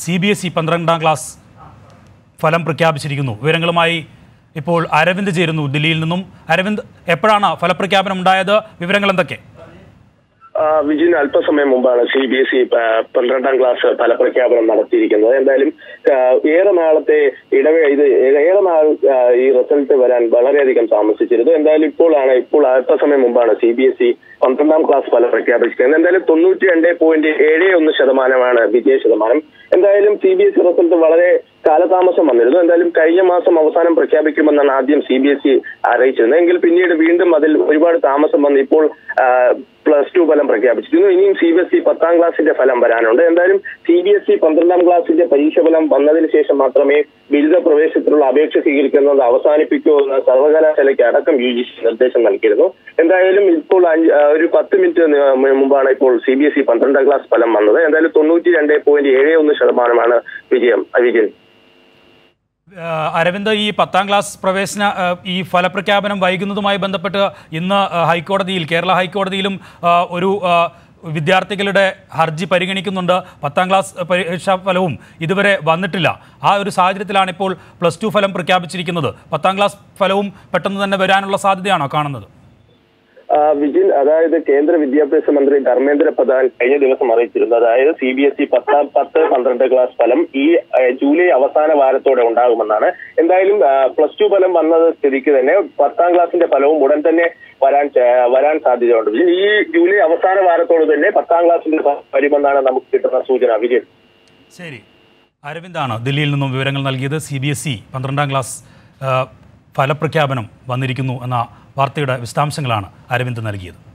C B S E പന്ത്രണ്ടാം class ഫലം പ്രഖ്യാപിച്ചിരിക്കുന്നു വിവരങ്ങളുമായി ഇപ്പോൾ അരവിന്ദ് ചേരുന്നു ദില്ലിയിൽ നിന്നും അരവിന്ദ് എപ്പോഴാണ് ഫലപ്രഖ്യാപനം ഉണ്ടായത് വിവരങ്ങൾ എന്തൊക്കെ ആ, വിജിൻ അല്പസമയം മുമ്പാണ് സി ബി എസ് ഇ പന്ത്രണ്ടാം ക്ലാസ് ഫലപ്രഖ്യാപനം നടത്തിയിരിക്കുന്നത് എന്തായാലും ആ, ഏറെ നാളത്തെ ഇടവേ ഇത് ഏറെ നാൾ ആ, ഈ റിസൾട്ട് വരാൻ വളരെയധികം താമസിച്ചിരുന്നു എന്തായാലും ഇപ്പോഴാണ് ഇപ്പോൾ അല്പസമയം മുമ്പാണ് സി ബി എസ് ഇ പന്ത്രണ്ടാം ക്ലാസ് ഫലം പ്രഖ്യാപിച്ചിരിക്കുന്നത് എന്തായാലും തൊണ്ണൂറ്റി രണ്ട് പോയിന്റ് ഏഴ് ഒന്ന് ശതമാനമാണ് വിജയ ശതമാനം എന്തായാലും C B S E result വളരെ കാലതാമസം വന്നിരുന്നു എന്തായാലും കഴിഞ്ഞ മാസം അവസാനം പ്രഖ്യാപിക്കുമെന്നാണ് ആദ്യം സി ബി എസ് ഇ അറിയിച്ചിരുന്നത് എങ്കിൽ പിന്നീട് വീണ്ടും അതിൽ ഒരുപാട് താമസം വന്ന് ഇപ്പോൾ പ്ലസ് ടു ഫലം പ്രഖ്യാപിച്ചിരുന്നു ഇനിയും സി ബി എസ് ഇ പത്താം ക്ലാസിന്റെ ഫലം വരാനുണ്ട് എന്തായാലും സി ബി എസ് ഇ പന്ത്രണ്ടാം ക്ലാസിന്റെ പരീക്ഷ ഫലം വന്നതിന് ശേഷം മാത്രമേ ബിരുദ പ്രവേശനത്തിനുള്ള അപേക്ഷ സ്വീകരിക്കുന്നത് അവസാനിപ്പിക്കൂ എന്ന് സർവകലാശാലയ്ക്ക് അടക്കം യു ജി സി നിർദ്ദേശം നൽകിയിരുന്നു എന്തായാലും ഇപ്പോൾ അഞ്ച് ആ, ഒരു പത്ത് മിനിറ്റ് ന- മുമ്പാണ് ഇപ്പോൾ സി ബി എസ് ഇ പന്ത്രണ്ടാം ക്ലാസ് ഫലം വന്നത് എന്തായാലും തൊണ്ണൂറ്റി രണ്ട് പോയിന്റ് ഏഴ് ഒന്ന് ശതമാനമാണ് വിജയം വിജയൻ ഏഹ് അരവിന്ദ് ഈ പത്താം ക്ലാസ് പ്രവേശന ഏഹ് ഈ ഫലപ്രഖ്യാപനം വൈകുന്നതുമായി ബന്ധപ്പെട്ട് ഇന്ന് ഏഹ് ഹൈക്കോടതിയിൽ കേരള ഹൈക്കോടതിയിലും ഏഹ് ഒരു ഏഹ് വിദ്യാർത്ഥികളുടെ ഹർജി പരിഗണിക്കുന്നുണ്ട് പത്താം ക്ലാസ് പരീക്ഷാ ഫലവും ഇതുവരെ വന്നിട്ടില്ല ആ ഒരു സാഹചര്യത്തിലാണ് ഇപ്പോൾ പ്ലസ് ടു ഫലം പ്രഖ്യാപിച്ചിരിക്കുന്നത് പത്താം ക്ലാസ് ഫലവും പെട്ടെന്ന് തന്നെ വരാനുള്ള സാധ്യതയാണോ കാണുന്നത് ആ, വിജിൻ അതായത് കേന്ദ്ര വിദ്യാഭ്യാസ മന്ത്രി ധർമ്മേന്ദ്ര പ്രധാൻ കഴിഞ്ഞ ദിവസം അറിയിച്ചിരുന്നു അതായത് സി ബി എസ് ഇ പത്താം പത്ത് പന്ത്രണ്ട് ക്ലാസ് ഫലം ഈ ആ, ജൂലൈ അവസാന വാരത്തോടെ ഉണ്ടാകുമെന്നാണ് എന്തായാലും ആ, പ്ലസ് ടു ഫലം വന്നത് സ്ഥിതിക്ക് തന്നെ പത്താം ക്ലാസിന്റെ ഫലവും ഉടൻ തന്നെ വരാൻ ചേ- വരാൻ സാധ്യതയുണ്ട് വിജിൻ ഈ ജൂലൈ അവസാന വാരത്തോട് തന്നെ പത്താം ക്ലാസിന്റെ ഫലം വരുമെന്നാണ് നമുക്ക് കിട്ടുന്ന സൂചന വിജിൻ ശരി അരവിന്ദാണ് ദില്ലിയിൽ നിന്നും വിവരങ്ങൾ നൽകിയത് സി ബി എസ് ഇ പന്ത്രണ്ടാം ക്ലാസ് ഏഹ് ഫലപ്രഖ്യാപനം വന്നിരിക്കുന്നു എന്ന വാർത്തയുടെ വിശദാംശങ്ങളാണ് അരവിന്ദ് നൽകിയത്